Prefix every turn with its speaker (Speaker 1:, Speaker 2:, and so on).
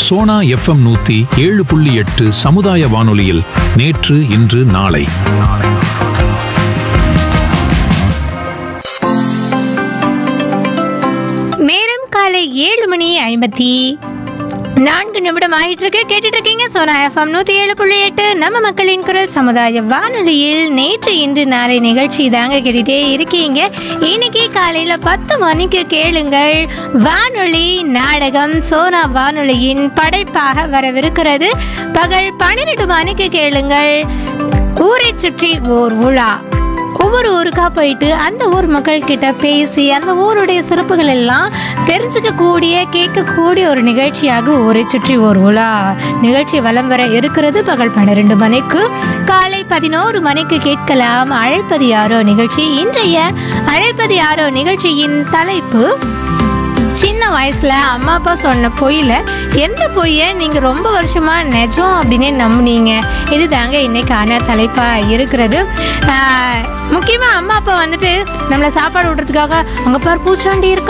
Speaker 1: Sona FM நூத்தி ஏழு புள்ளி எட்டு சமுதாய வானொலியில் நேற்று இன்று நாளை
Speaker 2: நேரம் காலை ஏழு மணி ஐம்பத்தி நான்கு நிமிடம் ஆயிட்டு இருக்கு கேட்டுட்டு இருக்கீங்க சோனா எஃப்எம் நூத்தி ஏழு புள்ளி எட்டு நம்ம மக்களின் குரல் சமுதாய வானொலியில் நேற்று இன்று நாளை நிகழ்ச்சி தாங்க கேட்டுட்டே இருக்கீங்க இன்னைக்கு காலையில பத்து மணிக்கு கேளுங்கள் வானொலி நாடகம் சோனா வானொலியின் படைப்பாக வரவிருக்கிறது பகல் பன்னிரெண்டு மணிக்கு கேளுங்கள் ஊரை சுற்றி ஓர் உலா ஒவ்வொரு ஊருக்கா போயிட்டு அந்த ஊர் மக்கள் கிட்ட பேசி அந்த ஊருடைய சிறப்புகள் எல்லாம் தெரிஞ்சுக்க கூடிய கேட்கக்கூடிய ஒரு நிகழ்ச்சியாக ஊரை சுற்றி ஒரு உலா நிகழ்ச்சி வலம் வர இருக்கிறது பகல் பன்னிரெண்டு மணிக்கு காலை பதினோரு மணிக்கு கேட்கலாம் அழைப்பது யாரோ நிகழ்ச்சி இன்றைய அழைப்பது யாரோ நிகழ்ச்சியின் தலைப்பு சின்ன வயசுல அம்மா அப்பா சொன்ன பொய்யில எந்த பொய்யை நீங்க ரொம்ப வருஷமா நிஜம் அப்படின்னு நம்புனீங்க இது தாங்க இன்னைக்கான தலைப்பா இருக்கிறது ஆஹ், முக்கியமா அம்மா அப்பா வந்துட்டு நம்மளை சாப்பாடு விடுறதுக்காக அங்க பாரு பூச்சாண்டி இருக்கா